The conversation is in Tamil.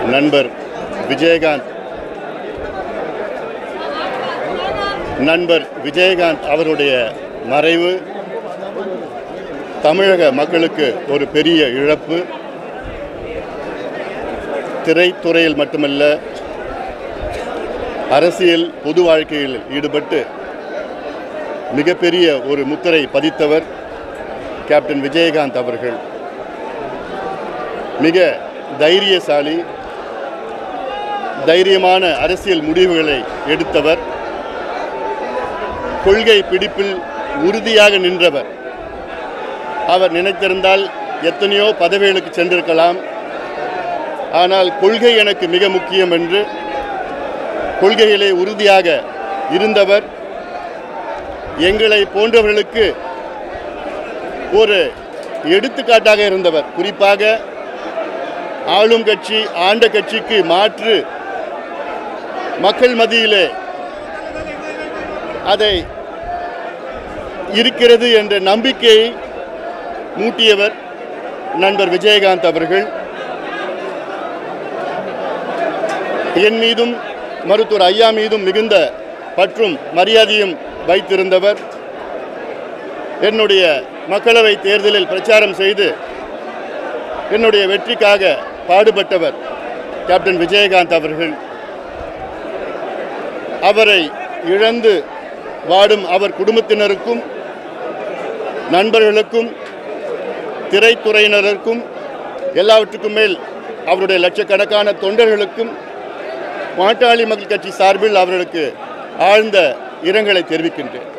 நண்பர் விஜயகாந்த் நண்பர் விஜயகாந்த் அவருடைய மறைவு தமிழக மக்களுக்கு ஒரு பெரிய இழப்பு திரைத்துறையில் மட்டுமல்ல அரசியல் பொது வாழ்க்கையில் ஈடுபட்டு மிகப்பெரிய ஒரு முத்திரை பதித்தவர் கேப்டன் விஜயகாந்த் அவர்கள் மிக தைரியசாலி தைரியமான அரசியல் முடிவுகளை எடுத்தவர் கொள்கை பிடிப்பில் உறுதியாக நின்றவர் அவர் நினைத்திருந்தால் எத்தனையோ பதவிகளுக்கு சென்றிருக்கலாம் ஆனால் கொள்கை எனக்கு மிக முக்கியம் என்று கொள்கையிலே உறுதியாக இருந்தவர் எங்களை போன்றவர்களுக்கு ஒரு எடுத்துக்காட்டாக இருந்தவர் குறிப்பாக ஆளும் கட்சி ஆண்ட கட்சிக்கு மாற்று மக்கள் மத்தியிலே அதை இருக்கிறது என்ற நம்பிக்கையை மூட்டியவர் நண்பர் விஜயகாந்த் அவர்கள் என் மீதும் மருத்துவர் ஐயா மீதும் மிகுந்த பற்றும் மரியாதையும் வைத்திருந்தவர் என்னுடைய மக்களவை தேர்தலில் பிரச்சாரம் செய்து என்னுடைய வெற்றிக்காக பாடுபட்டவர் கேப்டன் விஜயகாந்த் அவர்கள் அவரை இழந்து வாடும் அவர் குடும்பத்தினருக்கும் நண்பர்களுக்கும் திரைத்துறையினருக்கும் எல்லாவற்றுக்கும் மேல் அவருடைய லட்சக்கணக்கான தொண்டர்களுக்கும் பாட்டாளி மக்கள் கட்சி சார்பில் அவர்களுக்கு ஆழ்ந்த இரங்கலை தெரிவிக்கின்றேன்